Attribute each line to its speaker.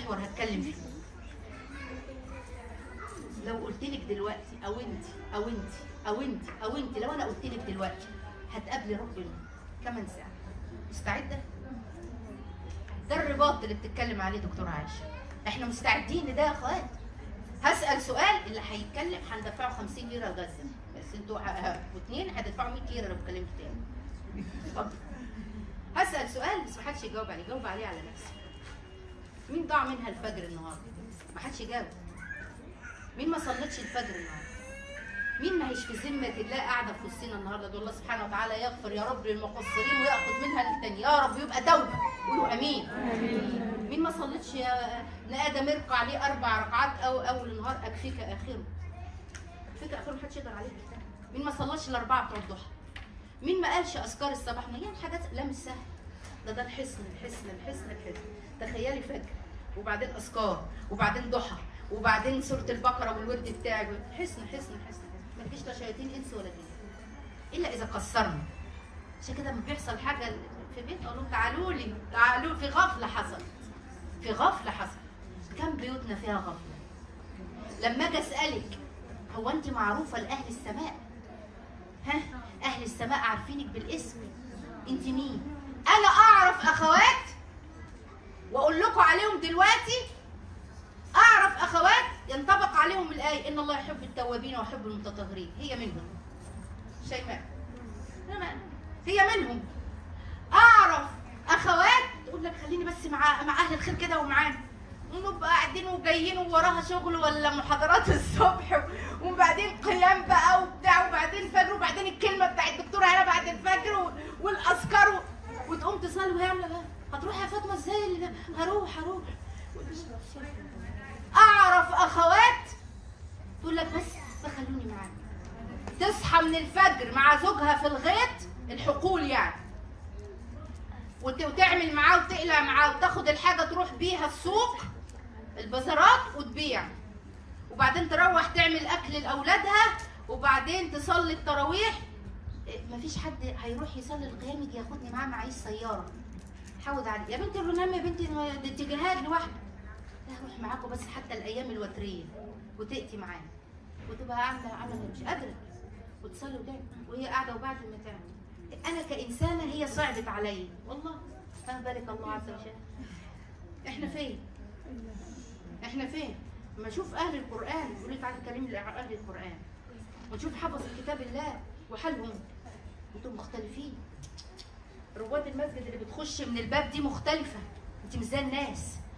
Speaker 1: محور هتكلم فيه لو قلت لك دلوقتي او انت او انت او انت او انت لو انا قلت لك دلوقتي هتقابلي ربنا كمان ساعه مستعده ده الرباط اللي بتتكلم عليه دكتور عائشه احنا مستعدين لده يا اخوات هسال سؤال اللي هيتكلم هندفعه 50 ليره غزه بس انتوا واثنين هتدفعوا 100 ليره لو اتكلمت تاني اتفضل هسال سؤال بس ما حدش يجاوب عليه جاوب عليه على نفسك مين ضاع منها الفجر النهارده ما حدش يجاوب مين ما صلتش الفجر النهارده مين ما هيش في ذمة الله قاعدة في وسطنا النهارده دول الله سبحانه وتعالى يغفر يا رب للمقصرين وياخذ منها للتاني يا رب يبقى توبة قولوا امين مين ما صلتش يا ابن ادم اركع عليه اربع ركعات او اول النهار اكفيك اخره اكفيك اخره محدش يقدر عليك مين ما صلاش الاربعه بتوع الضحى مين ما قالش اذكار الصباح مليان حاجات لا مش سهل ده ده الحصن الحصن الحصن الحصن تخيلي فجر وبعدين اذكار وبعدين ضحى وبعدين سوره البقره والورد بتاعك حصن حصن حصن حصن ما تجيش لا شياطين انس ولا جن الا اذا قصرنا عشان كده لما بيحصل حاجه في بيت اقول لهم تعالوا لي تعالوا في غفله حصلت في غفله حصلت كم بيوتنا فيها غفله لما اجي اسالك هو انت معروفه لاهل السماء ها اهل السماء عارفينك بالاسم انت مين انا اعرف اخوات واقول لكم عليهم دلوقتي اعرف اخوات ينطبق عليهم الايه ان الله يحب التوابين ويحب المتطهرين هي منهم شيماء هي منهم اعرف اخوات تقول لك خليني بس مع مع اهل الخير كده ومعانا ونبقى قاعدين وجايين ووراها شغل ولا محاضرات الصبح وبعدين قيام بقى وبتاع وبعدين فجر وبعدين الكلمه بتاعت الدكتوره هنا بعد الفجر و- والاذكار و- وتقوم تصلي وهي عامله بقى هتروح يا فاطمه ازاي اللي- هروح هروح اعرف اخوات تقول لك بس بس خلوني معاك تصحى من الفجر مع زوجها في الغيط الحقول يعني وت- وتعمل معاه وتقلع معاه وتاخد الحاجه تروح بيها السوق البازارات وتبيع وبعدين تروح تعمل اكل لاولادها وبعدين تصلي التراويح إيه، مفيش حد هيروح يصلي القيام يجي ياخدني معاه معيش سياره حاول علي يا بنتي الرنام يا بنتي ما- ده انت جهاد لوحده لا اروح معاكم بس حتى الايام الوتريه وتاتي معانا وتبقى قاعده عامله مش قادره وتصلي وتعمل وهي قاعده وبعد ما تعمل انا كانسانه هي صعبت عليا والله فما بالك الله عز وجل احنا فين احنا فين لما اشوف اهل القران يقول لي تعالى كلمني عن اهل القران ونشوف حفظ كتاب الله وحالهم انتم مختلفين رواد المسجد اللي بتخش من الباب دي مختلفه انت مش زي الناس